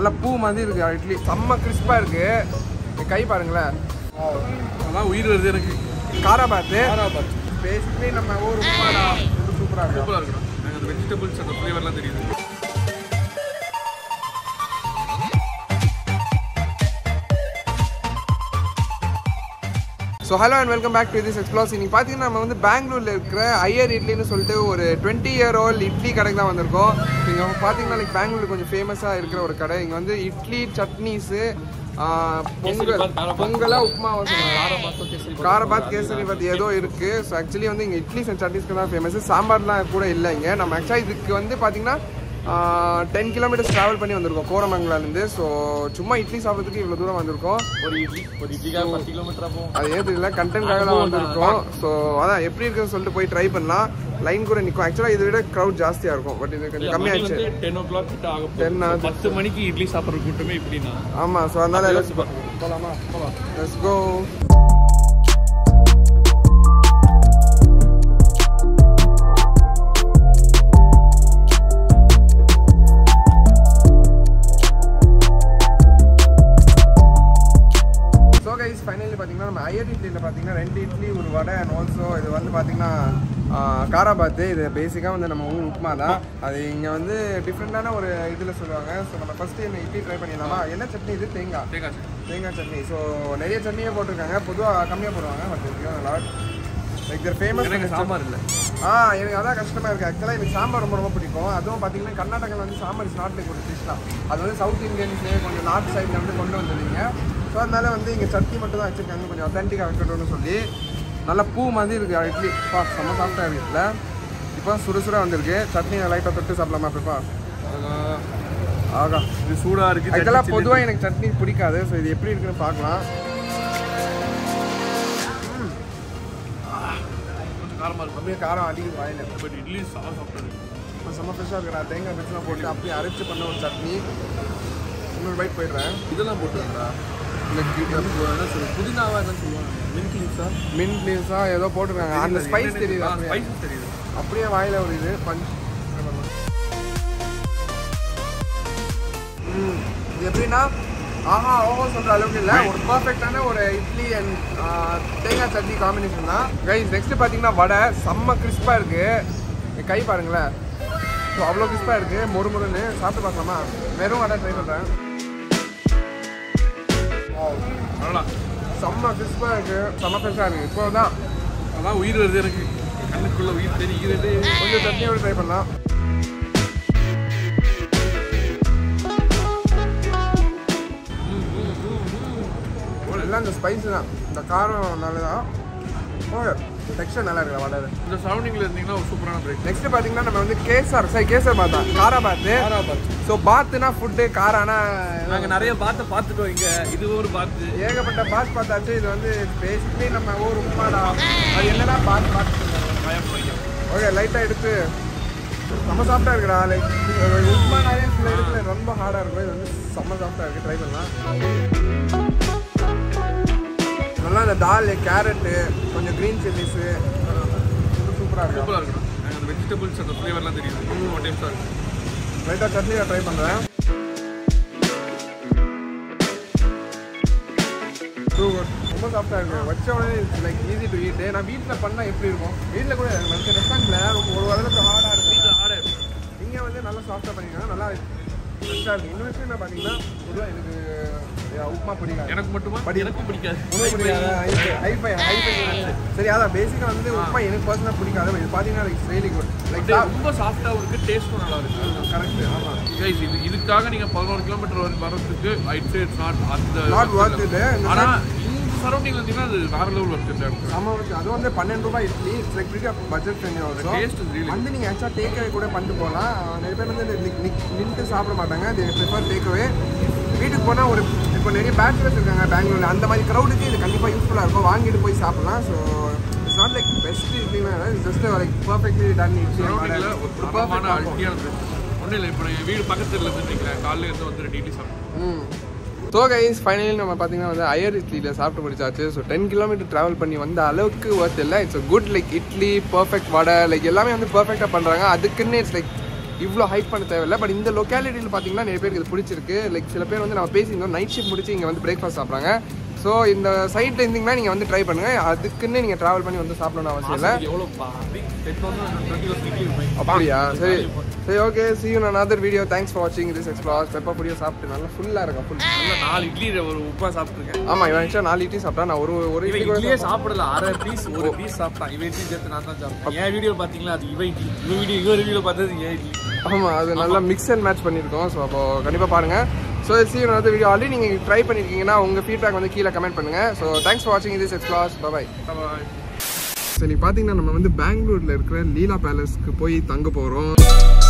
நல்ல பூ மாதிரி இருக்கு இட்லி செம்ம கிறிஸ்பாக இருக்கு இந்த கை பாருங்களேன் அதான் உயிர் வருது எனக்கு காராபாத்து ஹைதராபாத் பேசிக்கலி நம்ம ஊர் உப்புமாடா சூப்பராக இருக்கும் சூப்பராக இருக்கணும் எனக்கு அந்த வெஜிடபிள்ஸ் அந்த ஃப்ளேவர்லாம் தெரியுது so hello and welcome back to this explores இன்னைக்கு பார்த்தீங்கன்னா நம்ம வந்து பெங்களூரில் இருக்கிற ஐயர் இட்லின்னு சொல்லிட்டு ஒரு டுவெண்ட்டி இயர் ஓல்ட் இட்லி கடைக்கு தான் வந்திருக்கோம் இங்கே பார்த்தீங்கன்னா லைக் பெங்களூர் கொஞ்சம் ஃபேமஸாக இருக்கிற ஒரு கடை இங்கே வந்து இட்லி சட்னிஸு பொங்கல் பொங்கலா உப்புமா காரபாத் கேசரி பாத் ஏதோ இருக்கு ஸோ ஆக்சுவலி வந்து இங்கே இட்லிஸ் அண்ட் சட்னிஸ்க்கு தான் ஃபேமஸ் சாம்பார்லாம் கூட இல்லை இங்கே நம்ம ஆக்சுவலாக இதுக்கு வந்து பார்த்தீங்கன்னா டென் கிலோமீட்டர்ஸ் ட்ராவல் பண்ணி வந்திருக்கோம் கோரமங்கலாலேருந்து ஸோ சும்மா இட்லி சாப்பிட்றதுக்கு இவ்வளோ தூரம் வந்திருக்கோம் ஒரு இட்லி ஒரு இட்லிக்காக பத்து கிலோமீட்டர் போகும் அது ஏது இல்லை கண்டென்ட்காக தான் வந்திருக்கோம் ஸோ அதான் எப்படி இருக்குன்னு சொல்லிட்டு போய் ட்ரை பண்ணலாம் லைன் கூட நிற்கும் ஆக்சுவலாக இதை விட க்ரௌட் ஜாஸ்தியாக இருக்கும் பட் இது கொஞ்சம் கம்மியாச்சு டென் ஓ கிளாக் கிட்ட ஆகும் 10 ஆகுது. பத்து மணிக்கு இட்லி சாப்பிட்ற கூட்டமே இப்படின்னா ஆமாம் ஸோ அதனால யோசிச்சு பாருங்க. போலாமா போலாம் let's go so guys finally பார்த்தீங்கன்னா நம்ம ஐயர் இட்லியில் பார்த்தீங்கன்னா ரெண்டு இட்லி ஒரு வடை அண்ட் ஆல்சோ இது வந்து பார்த்தீங்கன்னா காராபாத்து இது பேசிக்காக வந்து நம்ம ஊர் உப்புமா தான் அது இங்கே வந்து டிஃப்ரெண்ட்டான ஒரு இதில் சொல்லுவாங்க ஸோ நம்ம ஃபஸ்ட்டு இந்த இட்லி ட்ரை பண்ணிடலாமா என்ன சட்னி இது தேங்காய் தேங்காய் சட்னி. தேங்காய் சட்னி ஸோ நிறைய சட்னியே போட்டிருக்காங்க பொதுவாக கம்மியாக போடுவாங்க பட் இதுக்கு லாட் லைக் தர் ஃபேமஸ் எனக்கு சாம்பார் இல்லை ஆ எனக்கு அதான் கஷ்டமாக இருக்குது ஆக்சுவலாக எனக்கு சாம்பார் ரொம்ப ரொம்ப பிடிக்கும் அதுவும் பார்த்தீங்கன்னா கர்நாடகாவில் வந்து சாம்பார் இஸ் நாட் லைக் ஒரு டிஷ் தான் அது வந்து சவுத் இந்தியன்ஸே கொஞ்சம் நார்த் சைடில் வந்து கொண்டு வந்துருந்தீங்க ஸோ அதனால வந்து இங்கே சட்னி மட்டும் தான் வச்சுருக்காங்க கொஞ்சம் அத்தன்டிக்காக வைக்கணும்னு சொல்லி நல்ல பூ மாதிரி இருக்குது இட்லி பா செம்ம சாஃப்டாக இருக்குது இதில் இப்போ சுறுசுறாக வந்திருக்கு சட்னி லைட்டாக தொட்டு சாப்பிடலாமா இப்போப்பா ஆகா இது சூடா இருக்கு ஆக்சுவலாக பொதுவாக எனக்கு சட்னி பிடிக்காது ஸோ இது எப்படி இருக்குன்னு பார்க்கலாம் கொஞ்சம் காரமா இருக்கும் அப்படியே காரம் அடிக்குது வாயில் பட் இட்லி சாப்பிட சாப்பிட்டது இப்போ செம்ம ஃப்ரெஷ்ஷாக இருக்குடா தேங்காய் ஃப்ரெஷ்ஷாக போட்டு அப்படியே அரைச்சு பண்ண ஒரு சட்னி இன்னொரு பைட் போயிடுறேன் இதெல்லாம் போட்டுருக்கா என்ன சொல்லு புதினாவா என்ன சொல்லுவாங்க மின்ட் லீவ்ஸா மின்ட் லீவ்ஸாக ஏதோ போட்டிருக்காங்க அந்த ஸ்பைஸ் தெரியுது அப்படியே. ஸ்பைஸ் தெரியுது அப்படியே வாயில் ஒரு இது பஞ்ச் ம் இது எப்படின்னா ஆஹா ஓஹோ சொல்கிற அளவுக்கு இல்லை ஒரு பர்ஃபெக்டான ஒரு இட்லி அண்ட் தேங்காய் சட்னி காம்பினேஷன் தான் கைஸ் நெக்ஸ்ட் பார்த்தீங்கன்னா வடை செம்ம கிறிஸ்பாக இருக்குது கை பாருங்களேன் ஸோ அவ்வளோ கிறிஸ்பாக இருக்குது மொறு மொறுன்னு சாப்பிட்டு பார்க்கலாமா வெறும் வடை ட்ரை பண்ணுறேன் நல்லா செம்ம கிறிஸ்பாக இருக்குது செம்ம ஃப்ரெஷ்ஷாக இருக்குது இப்போ தான் அதான் உயிர் வருது எனக்கு கண்ணுக்குள்ள உயிர் தெரிகிறது கொஞ்சம் சட்னியோட ட்ரை பண்ணலாம் எல்லாம் இந்த ஸ்பைஸ் தான் இந்த காரம் நல்லதான் ஓகே டெக்ஸ்டர் நல்லா இருக்கு வடை இந்த சரௌண்டிங்ல இருந்தீங்கன்னா ஒரு சூப்பரான பிரேக் நெக்ஸ்ட் பார்த்தீங்கன்னா நம்ம வந்து கேசர் சரி கேசர் பாத்தா காரா பாத்து ஸோ பாத்துனா ஃபுட்டு காரானா நாங்க நிறைய பாத்த பார்த்துட்டோம் இங்க இது ஒரு பாத்து ஏகப்பட்ட பாத் பார்த்தாச்சு இது வந்து பேசிக்கலி நம்ம ஊர் உப்புமாடா அது என்னடா பாத் பார்த்து ஓகே லைட்டாக எடுத்து செம்ம சாஃப்டாக இருக்குடா லைக் உப்புமானாலே சில இடத்துல ரொம்ப ஹார்டாக இருக்கும் இது வந்து செம்ம சாஃப்டாக இருக்குது ட்ரை பண்ணலாம் நல்லா இந்த தால் கேரட்டு கொஞ்சம் க்ரீன் சில்லிஸு சூப்பராக இருக்கும் சூப்பரா இருக்கணும் எனக்கு அந்த வெஜிடபிள்ஸ் அந்த ஃப்ளேவர்லாம் தெரியுது ரொம்ப டேஸ்டா இருக்கு லைட்டாக சட்னியில் ட்ரை பண்ணுறேன் ரொம்ப சாஃப்டாக இருக்கு வச்ச உடனே லைக் ஈஸி டு ஈட் நான் வீட்டில் பண்ணால் எப்படி இருக்கும் வீட்டில் கூட மற்ற ரெஸ்டாரண்ட்டில் ரொம்ப ஒரு அளவுக்கு ஹார்டாக இருக்கும் வீட்டில் ஆடை இங்கே வந்து நல்லா சாஃப்டாக பண்ணிருக்காங்க நல்லா ஃப்ரெஷ்ஷாக இருக்குது இன்னொரு விஷயம் என்ன பார்த்தீங்கன்னா பொதுவாக எனக்கு அஹ், உப்புமா பிடிக்காது எனக்கு மட்டுமா படி- எனக்கும் பிடிக்காது உனக்கு பிடிக்காது ஹைஃபை ஹைஃபை சரி அதான் பேசிக்காக வந்து உப்புமா எனக்கு பர்சனலாக பிடிக்காது இது பார்த்தீங்கன்னா லைக் ரியலி குட் லைக் அப்படியே ரொம்ப சாஃப்டாகவும் இருக்கு டேஸ்ட்டும் நல்லா இருக்கு கரெக்ட் ஆமாம் Guys, இது இதுக்காக நீங்க பதினோரு கிலோமீட்டர் வரதுக்கு ஐட் சே இட்ஸ் நாட் அந்த நாட் ஒர்த் இது ஆனா இந்த சரௌண்டிங்ல இருந்தீங்கன்னா அது வேற லெவல் ஒர்க் இருக்கு ஆமாம் இருக்கு அது வந்து பன்னெண்டு ரூபாய் idli it's like pretty budget friendly also taste is really வந்து நீங்கள் ஆக்சுவலாக டேக் அவே கூட பண்ணிட்டு போகலாம் நிறைய பேர் வந்து நிக்- நிக்- நின்னுட்டு சாப்பிட மாட்டாங்க தே ப்ரிஃபர் டேக் அவே வீட்டுக்கு போனால் ஒரு இப்போ நிறைய பேச்சுலர்ஸ் இருக்காங்க பெங்களூரில் அந்த மாதிரி க்ரௌடுக்கு இது கண்டிப்பாக யூஸ்ஃபுல்லாக இருக்கும் வாங்கிட்டு போய் சாப்பிடலாம் so it's not like best இட்லிமே it's just like perfectly done idli சரௌண்டிங்ல ஒரு ஒரு தரமான பர்ஃபெக்ட் அல்ட்டியான ஒன்றும் இல்லை இப்போ என் வீடு பக்கத்துல இருந்து நிற்கிறேன் காலையில இருந்து வந்து ரெண்டு இட்லி சாப்பிட்டேன் ஸோ கைஸ் ஃபைனலி நம்ம பார்த்தீங்கன்னா வந்து ஐயர் இட்லியில் சாப்பிட்டு முடிச்சாச்சு ஸோ டென் கிலோமீட்டர் ட்ராவல் பண்ணி வந்த அளவுக்கு ஒர்த் இல்லை it's good like idli perfect vada like எல்லாமே வந்து பர்ஃபெக்டாக பண்ணுறாங்க அதுக்குன்னு இட்ஸ் லைக் இவ்வளோ ஹைட் பண்ண தேவையில்லை பட் இந்த லொக்காலிட்டியில் பார்த்தீங்கன்னா நிறைய பேருக்கு இது பிடிச்சிருக்கு லைக் சில பேர் வந்து நம்ம பேசியிருந்தோம் நைட் ஷிஃப்ட் முடிச்சு இங்கே வந்து பிரேக்ஃபாஸ்ட் சாப்பிட்றாங்க ஸோ இந்த சைட்டில் இருந்தீங்கன்னா நீங்கள் வந்து ட்ரை பண்ணுங்கள் அதுக்குன்னு நீங்கள் ட்ராவல் பண்ணி வந்து சாப்பிடணும்னு அவசியம் இல்லை எவ்வளோ ten thousand twenty thousand idli இருப்பேன் அப்படியா சரி சரி okay see you in another video thanks for வாட்சிங் this எக்ஸ்ப்ளாஸ் பெப்பர் பொடியோ சாப்பிட்டு நல்லா ஃபுல்லாக இருக்கும் ஃபுல் நல்லா நாலு இட்லி ஒரு உப்பா சாப்பிட்டுருக்கேன் ஆமாம் இவன் actually நாலு இட்லி சாப்பிட்டா நான் ஒரு ஒரு இவன் இட்லி கூட இட்லியே சாப்பிடல அரை பீஸ் ஒரு பீஸ் சாப்பிட்டான் இவன் இட்லி சேர்த்து நான் தான் சாப்பிட்டேன் என் வீடியோ பாத்தீங்களா அது இவன் இட்லி இவன் வீடியோ இவன் வீடியோ பார்த்தது ஏன் இட்லி ஆமாம் அது நல்லா மிக்ஸ் அண்ட் மேட்ச் பண்ணியிருக்கோம் ஸோ அப்போ கண்டிப்பாக பாருங்கள் so see another video already நீங்கள் ட்ரை பண்ணியிருக்கீங்கன்னா உங்கள் ஃபீட்பேக் வந்து கீழே கமெண்ட் பண்ணுங்கள் ஸோ தேங்க்ஸ் ஃபார் வாட்சிங் this எக்ஸ்ப்ளாஸ் பாய் ஸோ நீங்கள் பார்த்தீங்கன்னா நம்ம வந்து பெங்களூரில் இருக்கிற லீலா பேலஸ்க்கு போய் தங்க போகிறோம்